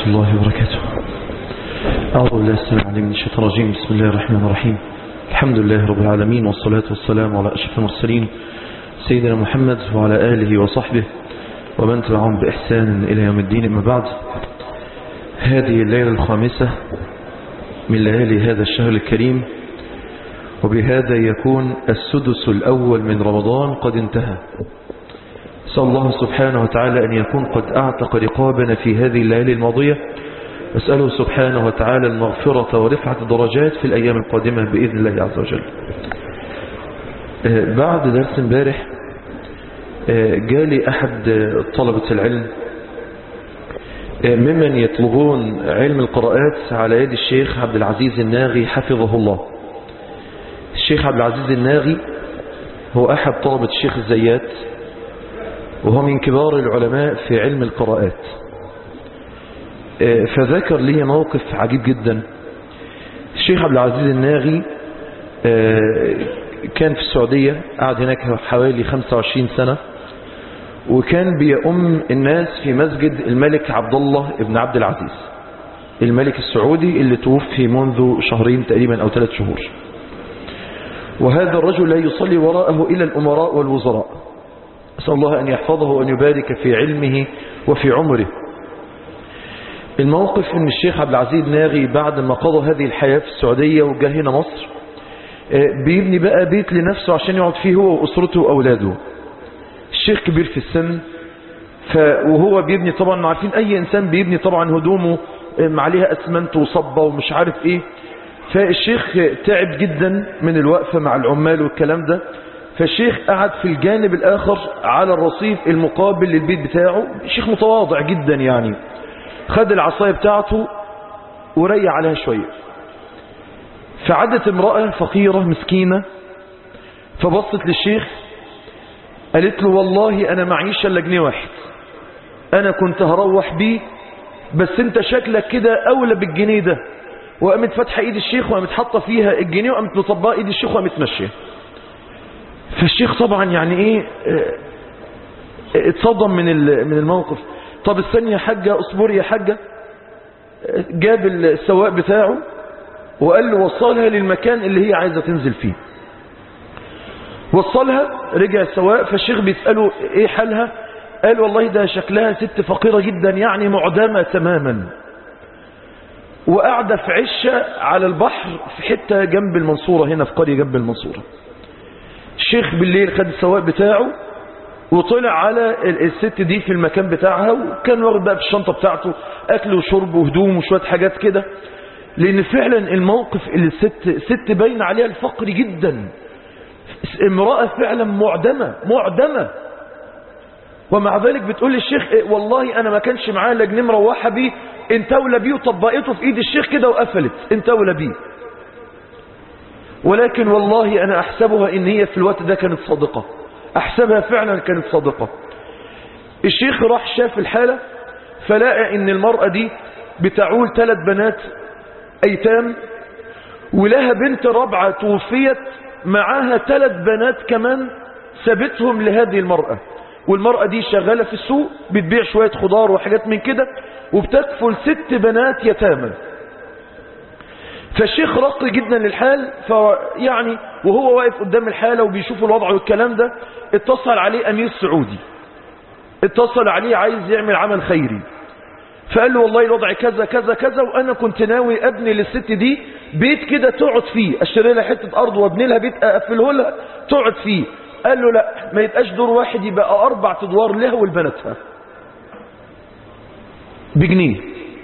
ورحمة الله وبركاته أعوذ بالله السلام عليكم من الشيطان الرجيم بسم الله الرحمن الرحيم الحمد لله رب العالمين والصلاة والسلام على أشرف المرسلين سيدنا محمد وعلى آله وصحبه ومن تبعهم بإحسان إلى يوم الدين أما بعد هذه الليلة الخامسة من ليالي هذا الشهر الكريم وبهذا يكون السدس الأول من رمضان قد انتهى أسأل الله سبحانه وتعالى أن يكون قد أعتق رقابنا في هذه الليالي الماضية أسأله سبحانه وتعالى المغفرة ورفعة الدرجات في الأيام القادمة بإذن الله عز وجل بعد درس امبارح جالي أحد طلبة العلم ممن يطلبون علم القراءات على يد الشيخ عبد العزيز الناغي حفظه الله الشيخ عبد العزيز الناغي هو أحد طلبة الشيخ الزيات وهو من كبار العلماء في علم القراءات فذكر لي موقف عجيب جدا الشيخ عبد العزيز الناغي كان في السعودية قعد هناك حوالي 25 سنة وكان بيأم الناس في مسجد الملك عبد الله ابن عبد العزيز الملك السعودي اللي توفي منذ شهرين تقريبا أو ثلاث شهور وهذا الرجل لا يصلي وراءه إلى الأمراء والوزراء أسأل الله أن يحفظه وأن يبارك في علمه وفي عمره الموقف أن الشيخ عبد العزيز ناغي بعد ما قضى هذه الحياة في السعودية وجاء هنا مصر بيبني بقى بيت لنفسه عشان يقعد فيه هو وأسرته وأولاده الشيخ كبير في السن ف وهو بيبني طبعا عارفين أي إنسان بيبني طبعا هدومه عليها أسمنت وصبة ومش عارف إيه فالشيخ تعب جدا من الوقفة مع العمال والكلام ده فالشيخ قعد في الجانب الآخر على الرصيف المقابل للبيت بتاعه شيخ متواضع جدا يعني خد العصاية بتاعته وريح عليها شوية فعدت امرأة فقيرة مسكينة فبصت للشيخ قالت له والله أنا معيش إلا جنيه واحد أنا كنت هروح بيه بس أنت شكلك كده أولى بالجنيه ده وقامت فاتحة إيد الشيخ وقامت حاطة فيها الجنيه وقامت مطبقة إيد الشيخ وقامت ماشية فالشيخ طبعا يعني إيه اتصدم من من الموقف طب استني يا حاجة اصبري يا حاجة جاب السواق بتاعه وقال له وصلها للمكان اللي هي عايزة تنزل فيه وصلها رجع السواق فالشيخ بيسأله ايه حالها قال والله ده شكلها ست فقيرة جدا يعني معدمة تماما وقاعدة في عشة على البحر في حتة جنب المنصورة هنا في قرية جنب المنصورة الشيخ بالليل خد السواق بتاعه وطلع على الست دي في المكان بتاعها وكان واخد بقى في الشنطة بتاعته أكل وشرب وهدوم وشوية حاجات كده لأن فعلا الموقف اللي الست ست باين عليها الفقر جدا امرأة فعلا معدمة معدمة ومع ذلك بتقول للشيخ إيه والله أنا ما كانش معايا لا جنيه مروحة بيه انت اولى بيه وطبقته في ايد الشيخ كده وقفلت انت اولى بيه ولكن والله أنا أحسبها إن هي في الوقت ده كانت صادقة أحسبها فعلا كانت صادقة الشيخ راح شاف الحالة فلقى إن المرأة دي بتعول ثلاث بنات أيتام ولها بنت رابعة توفيت معاها ثلاث بنات كمان سابتهم لهذه المرأة والمرأة دي شغالة في السوق بتبيع شوية خضار وحاجات من كده وبتكفل ست بنات يتامى فالشيخ رق جدا للحال فيعني وهو واقف قدام الحالة وبيشوف الوضع والكلام ده اتصل عليه أمير سعودي اتصل عليه عايز يعمل عمل خيري فقال له والله الوضع كذا كذا كذا وأنا كنت ناوي أبني للست دي بيت كده تقعد فيه أشتري لها حتة أرض وابني لها بيت أقفله لها تقعد فيه قال له لا ما يبقاش دور واحد يبقى أربع أدوار لها ولبناتها بجنيه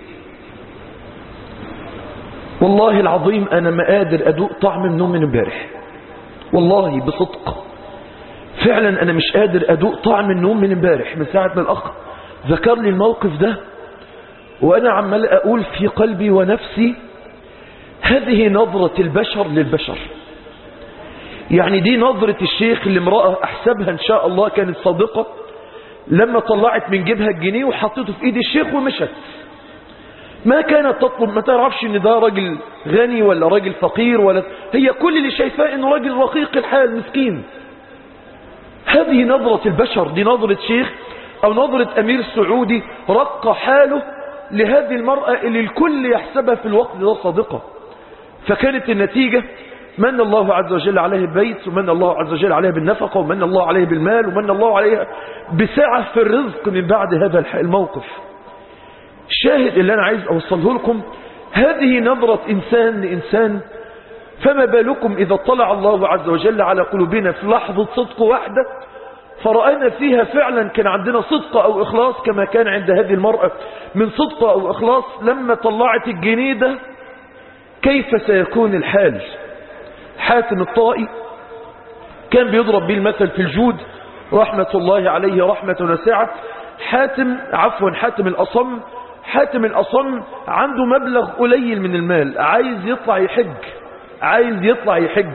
والله العظيم أنا ما قادر أدوق طعم النوم من امبارح والله بصدق فعلا أنا مش قادر أدوق طعم النوم من امبارح من ساعة ما الأخ ذكر لي الموقف ده وأنا عمال أقول في قلبي ونفسي هذه نظرة البشر للبشر يعني دي نظرة الشيخ لامرأة أحسبها إن شاء الله كانت صادقة لما طلعت من جيبها الجنيه وحطيته في إيد الشيخ ومشت ما كانت تطلب ما تعرفش ان ده راجل غني ولا راجل فقير ولا هي كل اللي شايفاه انه راجل رقيق الحال مسكين هذه نظرة البشر دي نظرة شيخ او نظرة امير سعودي رق حاله لهذه المرأة اللي الكل يحسبها في الوقت ده صادقة فكانت النتيجة من الله عز وجل عليه البيت ومن الله عز وجل عليه بالنفقة ومن الله عليه بالمال ومن الله عليها بسعة في الرزق من بعد هذا الموقف الشاهد اللي أنا عايز أوصله لكم هذه نظرة إنسان لإنسان فما بالكم إذا اطلع الله عز وجل على قلوبنا في لحظة صدق واحدة فرأينا فيها فعلا كان عندنا صدق أو إخلاص كما كان عند هذه المرأة من صدق أو إخلاص لما طلعت الجنيدة كيف سيكون الحال حاتم الطائي كان بيضرب به المثل في الجود رحمة الله عليه رحمة واسعة حاتم عفوا حاتم الأصم حاتم الأصم عنده مبلغ قليل من المال عايز يطلع يحج عايز يطلع يحج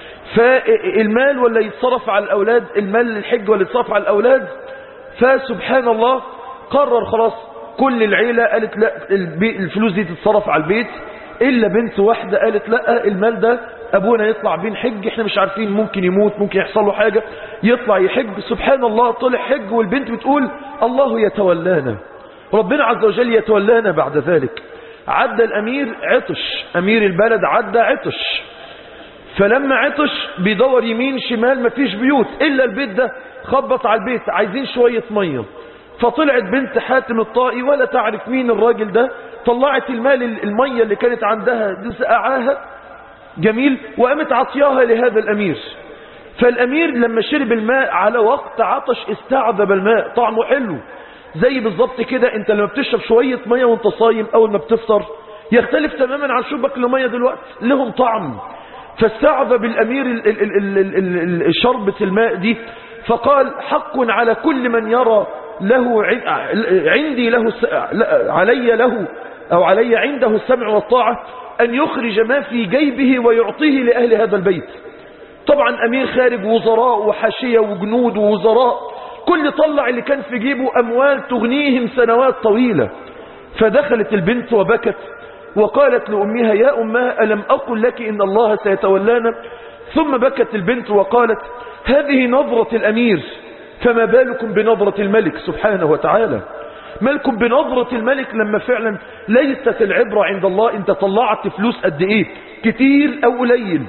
فالمال ولا يتصرف على الأولاد المال للحج ولا يتصرف على الأولاد فسبحان الله قرر خلاص كل العيلة قالت لا الفلوس دي تتصرف على البيت إلا بنت واحدة قالت لا المال ده أبونا يطلع بين حج احنا مش عارفين ممكن يموت ممكن يحصل له حاجة يطلع يحج سبحان الله طلع حج والبنت بتقول الله يتولانا ربنا عز وجل يتولانا بعد ذلك عدى الأمير عطش أمير البلد عدى عطش فلما عطش بيدور يمين شمال مفيش بيوت إلا البيت ده خبط على البيت عايزين شوية مية فطلعت بنت حاتم الطائي ولا تعرف مين الراجل ده طلعت المال المية اللي كانت عندها سقعاها جميل وقامت عطياها لهذا الأمير فالأمير لما شرب الماء على وقت عطش استعذب الماء طعمه حلو زي بالظبط كده انت لما بتشرب شوية مية وانت صايم اول ما بتفطر يختلف تماما عن شربك لمية دلوقتي لهم طعم فاستعذب الأمير ال ال ال ال ال شربة الماء دي فقال حق على كل من يرى له عندي له علي له أو علي عنده السمع والطاعة أن يخرج ما في جيبه ويعطيه لأهل هذا البيت طبعا أمير خارج وزراء وحاشية وجنود ووزراء كل طلع اللي كان في جيبه أموال تغنيهم سنوات طويلة فدخلت البنت وبكت وقالت لأمها يا أمها ألم أقل لك إن الله سيتولانا ثم بكت البنت وقالت هذه نظرة الأمير فما بالكم بنظرة الملك سبحانه وتعالى مالكم بنظرة الملك لما فعلا ليست العبرة عند الله انت طلعت فلوس قد ايه كتير او قليل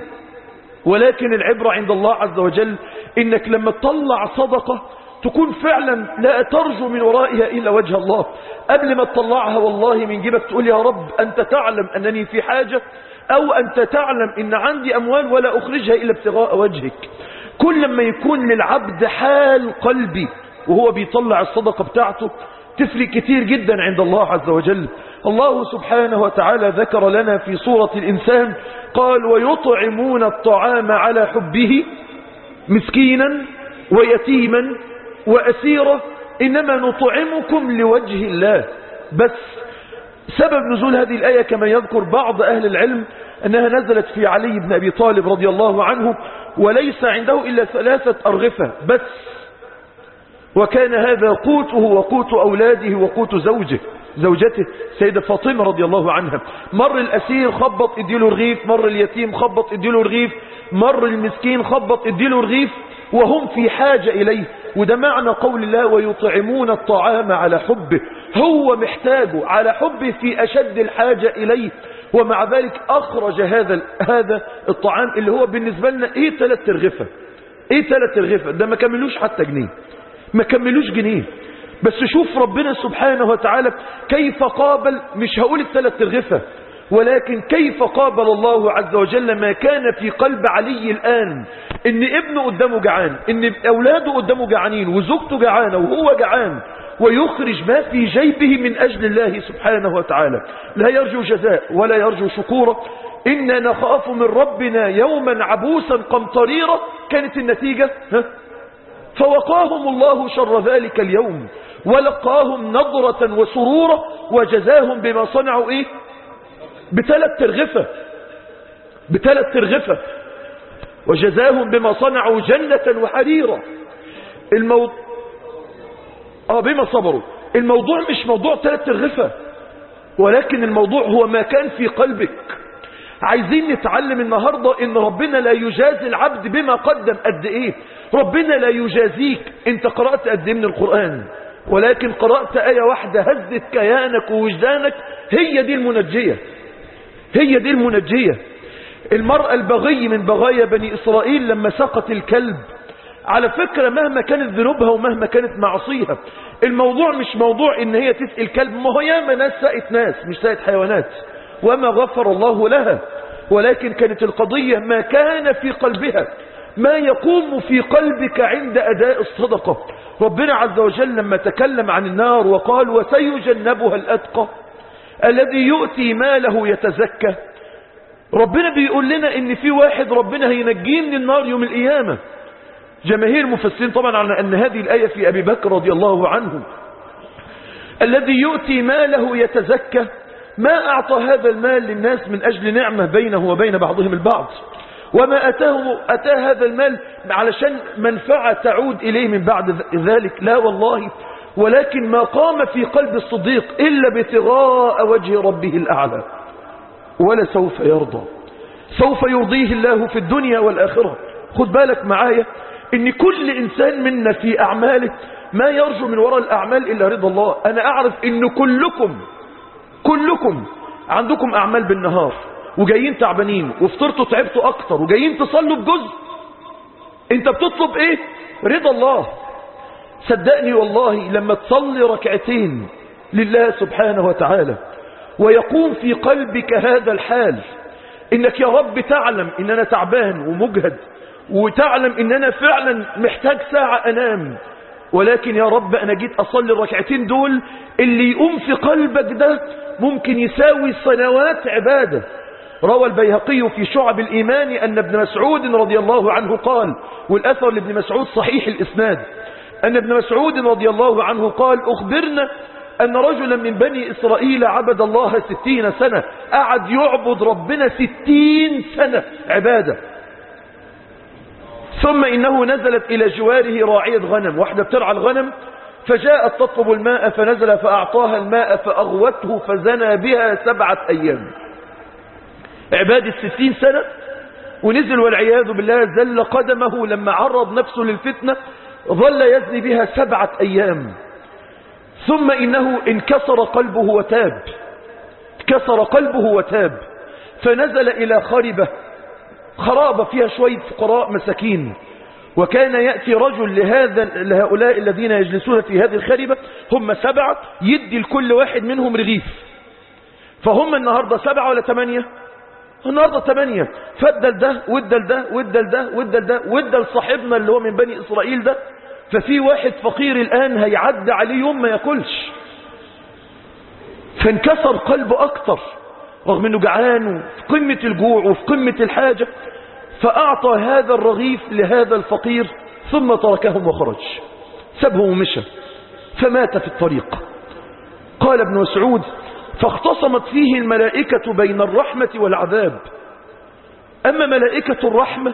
ولكن العبرة عند الله عز وجل انك لما تطلع صدقة تكون فعلا لا ترجو من ورائها إلا وجه الله قبل ما تطلعها والله من جيبك تقول يا رب أنت تعلم أنني في حاجة أو أنت تعلم أن عندي أموال ولا أخرجها إلا ابتغاء وجهك كل ما يكون للعبد حال قلبي وهو بيطلع الصدقة بتاعته تفرق كتير جدا عند الله عز وجل الله سبحانه وتعالى ذكر لنا في سورة الإنسان قال ويطعمون الطعام على حبه مسكينا ويتيما وأسيرة إنما نطعمكم لوجه الله بس سبب نزول هذه الآية كما يذكر بعض أهل العلم أنها نزلت في علي بن أبي طالب رضي الله عنه وليس عنده إلا ثلاثة أرغفة بس وكان هذا قوته وقوت أولاده وقوت زوجه زوجته سيدة فاطمة رضي الله عنها مر الأسير خبط اديله رغيف مر اليتيم خبط اديله رغيف مر المسكين خبط اديله رغيف وهم في حاجة إليه وده معنى قول الله ويطعمون الطعام على حبه هو محتاجه على حبه في أشد الحاجة إليه ومع ذلك أخرج هذا هذا الطعام اللي هو بالنسبة لنا إيه ثلاث رغفة إيه ثلاث رغفة ده ما كملوش حتى جنيه ما كملوش جنيه بس شوف ربنا سبحانه وتعالى كيف قابل مش هقول الثلاث رغفة ولكن كيف قابل الله عز وجل ما كان في قلب علي الآن ان ابنه قدامه جعان ان اولاده قدامه جعانين وزوجته جعانة وهو جعان ويخرج ما في جيبه من أجل الله سبحانه وتعالى لا يرجو جزاء ولا يرجو شكورا إنا نخاف من ربنا يوما عبوسا قمطريرا كانت النتيجة ها؟ فوقاهم الله شر ذلك اليوم ولقاهم نظرة وسرورا وجزاهم بما صنعوا ايه بثلاث ترغفة بثلاث ترغفة وجزاهم بما صنعوا جنة وحريرا الموضوع اه بما صبروا الموضوع مش موضوع ثلاث ترغفة ولكن الموضوع هو ما كان في قلبك عايزين نتعلم النهاردة ان ربنا لا يجازي العبد بما قدم قد ايه ربنا لا يجازيك انت قرأت قد ايه من القرآن ولكن قرأت آية واحدة هزت كيانك ووجدانك هي دي المنجية هي دي المنجية المرأة البغي من بغايا بني إسرائيل لما سقط الكلب على فكرة مهما كانت ذنوبها ومهما كانت معصيها الموضوع مش موضوع ان هي تسقي الكلب ما هو ياما ناس سقت ناس مش سقت حيوانات وما غفر الله لها ولكن كانت القضية ما كان في قلبها ما يقوم في قلبك عند أداء الصدقة ربنا عز وجل لما تكلم عن النار وقال وسيجنبها الأتقى الذي يؤتي ماله يتزكى ربنا بيقول لنا ان في واحد ربنا هينجيه من النار يوم القيامة جماهير المفسرين طبعا على ان هذه الآية في أبي بكر رضي الله عنه الذي يؤتي ماله يتزكى ما أعطى هذا المال للناس من أجل نعمة بينه وبين بعضهم البعض وما أتاه أتى هذا المال علشان منفعة تعود إليه من بعد ذلك لا والله ولكن ما قام في قلب الصديق إلا ابتغاء وجه ربه الأعلى ولا سوف يرضى سوف يرضيه الله في الدنيا والآخرة خد بالك معايا ان كل انسان منا في اعماله ما يرجو من وراء الاعمال الا رضا الله انا اعرف ان كلكم كلكم عندكم اعمال بالنهار وجايين تعبانين وفطرتوا تعبتوا اكتر وجايين تصلوا بجزء انت بتطلب ايه رضا الله صدقني والله لما تصلي ركعتين لله سبحانه وتعالى ويقوم في قلبك هذا الحال انك يا رب تعلم ان انا تعبان ومجهد وتعلم ان انا فعلا محتاج ساعة انام ولكن يا رب انا جيت اصلي الركعتين دول اللي يقوم في قلبك ده ممكن يساوي سنوات عبادة روى البيهقي في شعب الإيمان أن ابن مسعود رضي الله عنه قال والأثر لابن مسعود صحيح الإسناد أن ابن مسعود رضي الله عنه قال أخبرنا أن رجلا من بني إسرائيل عبد الله ستين سنة قعد يعبد ربنا ستين سنة عبادة ثم إنه نزلت إلى جواره راعية غنم واحدة بترعى الغنم فجاءت تطلب الماء فنزل فأعطاها الماء فأغوته فزنى بها سبعة أيام عبادة ستين سنة ونزل والعياذ بالله زل قدمه لما عرض نفسه للفتنة ظل يزني بها سبعة أيام ثم إنه انكسر قلبه وتاب انكسر قلبه وتاب فنزل إلى خربة خرابة فيها شوية فقراء مساكين وكان يأتي رجل لهذا لهؤلاء الذين يجلسون في هذه الخربة هم سبعة يدي لكل واحد منهم رغيف فهم النهاردة سبعة ولا ثمانية النهاردة ثمانية فدل ده ودل ده ودل ده ودل ده ودل صاحبنا اللي هو من بني إسرائيل ده ففي واحد فقير الآن هيعدى عليه يوم ما ياكلش فانكسر قلبه أكتر رغم أنه جعان وفي قمة الجوع وفي قمة الحاجة فأعطى هذا الرغيف لهذا الفقير ثم تركهم وخرج سابهم ومشى فمات في الطريق قال ابن مسعود فاختصمت فيه الملائكة بين الرحمة والعذاب أما ملائكة الرحمة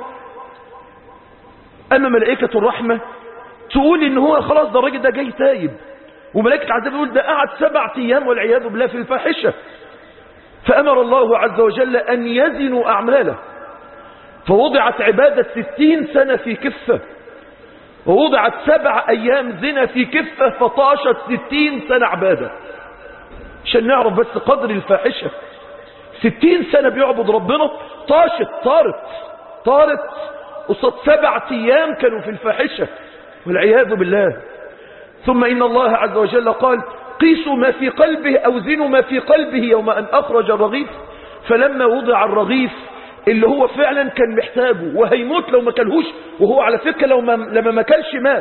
أما ملائكة الرحمة تقول إن هو خلاص ده الراجل ده جاي تايب وملائكة العذاب يقول ده قعد سبعة أيام والعياذ بالله في الفاحشة فأمر الله عز وجل أن يزنوا أعماله فوضعت عبادة ستين سنة في كفة ووضعت سبع أيام زنا في كفة فطاشت ستين سنة عبادة عشان نعرف بس قدر الفاحشة ستين سنة بيعبد ربنا طاشت طارت طارت قصاد سبع أيام كانوا في الفاحشة والعياذ بالله ثم إن الله عز وجل قال قيسوا ما في قلبه أو زنوا ما في قلبه يوم أن أخرج الرغيف فلما وضع الرغيف اللي هو فعلا كان محتاجه وهيموت لو ما كلهوش وهو على فكرة لو ما لما ما كلش مات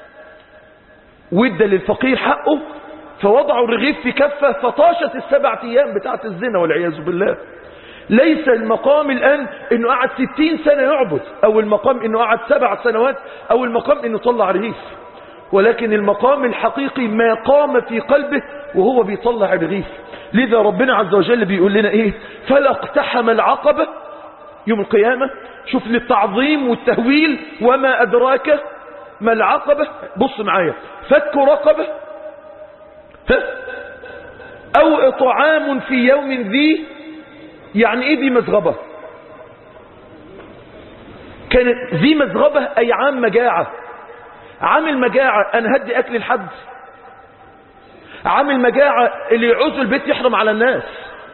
وادى للفقير حقه فوضعوا الرغيف في كفة فطاشت السبع ايام بتاعت الزنا والعياذ بالله ليس المقام الآن انه قعد ستين سنة يعبد او المقام انه قعد سبع سنوات او المقام انه طلع رغيف ولكن المقام الحقيقي ما قام في قلبه وهو بيطلع الرغيف لذا ربنا عز وجل بيقول لنا ايه فلا اقتحم العقبة يوم القيامة شوف للتعظيم والتهويل وما أدراك ما العقبة بص معايا فك رقبة ها؟ أو إطعام في يوم ذي يعني إيه ذي مزغبة كانت ذي مزغبة أي عام مجاعة عام المجاعة أنا هدي أكل الحد عامل مجاعة اللي يعوز البيت يحرم على الناس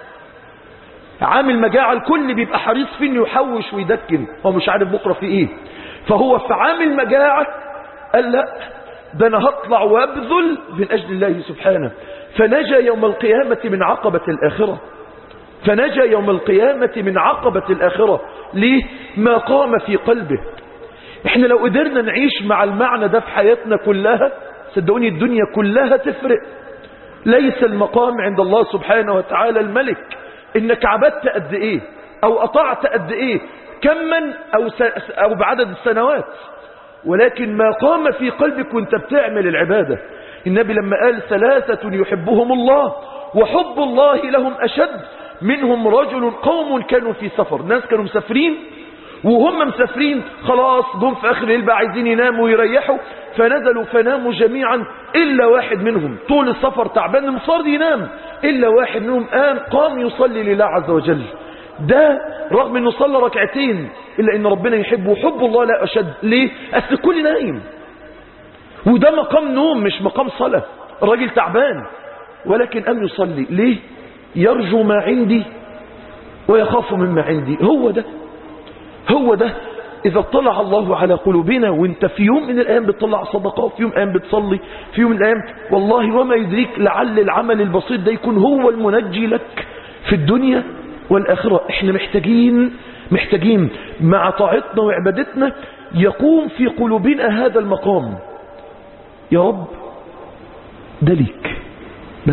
عامل مجاعة الكل بيبقى حريص فيه انه يحوش ويدكن هو مش عارف بكرة في ايه فهو في عامل مجاعة قال لا ده انا هطلع وابذل من اجل الله سبحانه فنجا يوم القيامة من عقبة الاخرة فنجا يوم القيامة من عقبة الاخرة ليه ما قام في قلبه احنا لو قدرنا نعيش مع المعنى ده في حياتنا كلها صدقوني الدنيا كلها تفرق ليس المقام عند الله سبحانه وتعالى الملك انك عبدت قد ايه او اطعت قد ايه كما او, س... أو بعدد السنوات ولكن ما قام في قلبك وانت بتعمل العبادة النبي لما قال ثلاثة يحبهم الله وحب الله لهم أشد منهم رجل قوم كانوا في سفر ناس كانوا مسافرين وهم مسافرين خلاص جم في آخر الليل بقى عايزين يناموا ويريحوا فنزلوا فناموا جميعا إلا واحد منهم طول السفر تعبان المصار ينام إلا واحد منهم قام قام يصلي لله عز وجل ده رغم انه صلى ركعتين الا ان ربنا يحبه وحب الله لا اشد ليه اصل الكل نايم وده مقام نوم مش مقام صلاة الراجل تعبان ولكن قام يصلي ليه يرجو ما عندي ويخاف مما عندي هو ده هو ده إذا اطلع الله على قلوبنا وانت في يوم من الأيام بتطلع صدقة في يوم من الأيام بتصلي في يوم من الأيام والله وما يدريك لعل العمل البسيط ده يكون هو المنجي لك في الدنيا والآخرة احنا محتاجين محتاجين مع طاعتنا وعبادتنا يقوم في قلوبنا هذا المقام يا رب ده ليك بس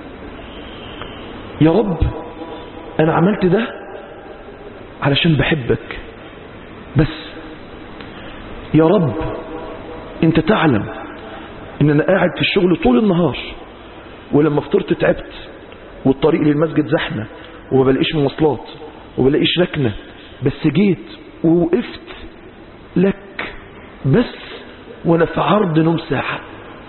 يا رب انا عملت ده علشان بحبك بس يا رب انت تعلم ان انا قاعد في الشغل طول النهار ولما فطرت تعبت والطريق للمسجد زحمة وما بلاقيش مواصلات وما بلاقيش ركنة بس جيت ووقفت لك بس وانا في عرض نوم ساعة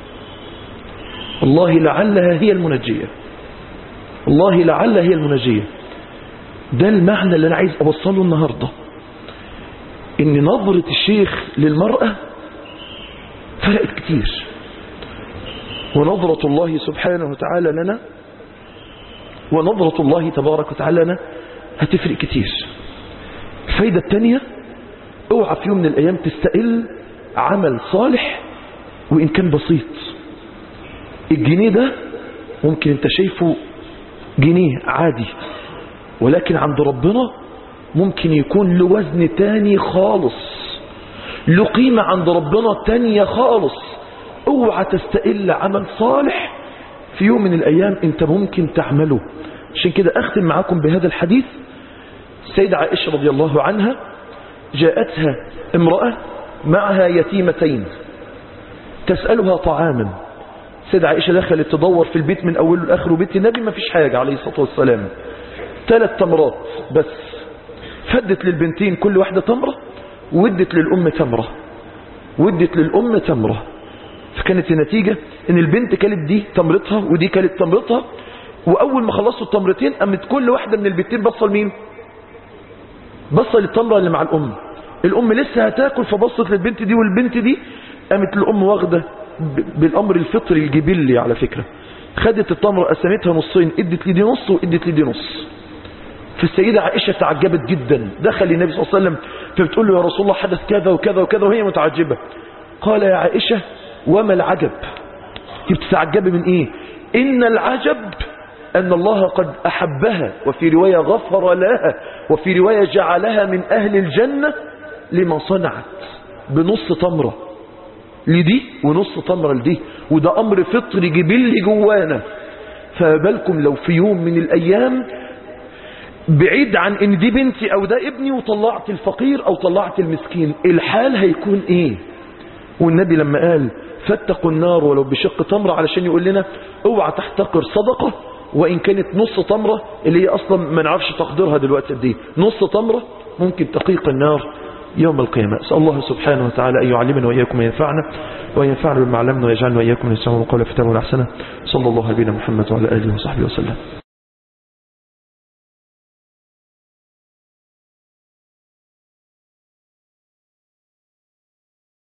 والله لعلها هي المنجية والله لعلها هي المنجية ده المعنى اللي انا عايز اوصله النهاردة ان نظرة الشيخ للمرأة فرقت كتير ونظرة الله سبحانه وتعالى لنا ونظرة الله تبارك وتعالى لنا هتفرق كتير الفايدة التانية اوعى في يوم من الايام تستقل عمل صالح وان كان بسيط الجنيه ده ممكن انت شايفه جنيه عادي ولكن عند ربنا ممكن يكون له وزن تاني خالص له قيمة عند ربنا تانية خالص اوعى تستقل عمل صالح في يوم من الايام انت ممكن تعمله عشان كده اختم معاكم بهذا الحديث السيدة عائشة رضي الله عنها جاءتها امرأة معها يتيمتين تسألها طعاما سيدة عائشة دخلت تدور في البيت من أوله لآخره بيت النبي ما فيش حاجة عليه الصلاة والسلام ثلاث تمرات بس فدت للبنتين كل واحدة تمرة ودت للأم تمرة ودت للأم تمرة فكانت النتيجة ان البنت كانت دي تمرتها ودي كانت تمرتها واول ما خلصوا التمرتين قامت كل واحدة من البنتين بصة لمين بصة للتمرة اللي مع الام الام لسه هتاكل فبصت للبنت دي والبنت دي قامت الام واخدة بالامر الفطري الجبلي على فكرة خدت التمرة قسمتها نصين ادت لي دي نص وادت لي دي نص فالسيدة عائشة تعجبت جدا دخل النبي صلى الله عليه وسلم فبتقول له يا رسول الله حدث كذا وكذا وكذا وهي متعجبة قال يا عائشة وما العجب بتتعجبي من ايه ان العجب ان الله قد احبها وفي رواية غفر لها وفي رواية جعلها من اهل الجنة لما صنعت بنص تمرة لدي ونص تمرة لدي وده امر فطري جبلي جوانا فبالكم لو في يوم من الايام بعيد عن ان دي بنتي او ده ابني وطلعت الفقير او طلعت المسكين الحال هيكون ايه والنبي لما قال فاتقوا النار ولو بشق تمرة علشان يقول لنا اوعى تحتقر صدقة وان كانت نص تمرة اللي هي اصلا ما نعرفش تقديرها دلوقتي قد ايه نص تمرة ممكن تقيق النار يوم القيامة أسأل الله سبحانه وتعالى أن يعلمنا وإياكم وينفعنا وينفعنا بما علمنا ويجعلنا وإياكم من السلام والقول في كتابه الأحسنة صلى الله عليه محمد وعلى آله وصحبه وسلم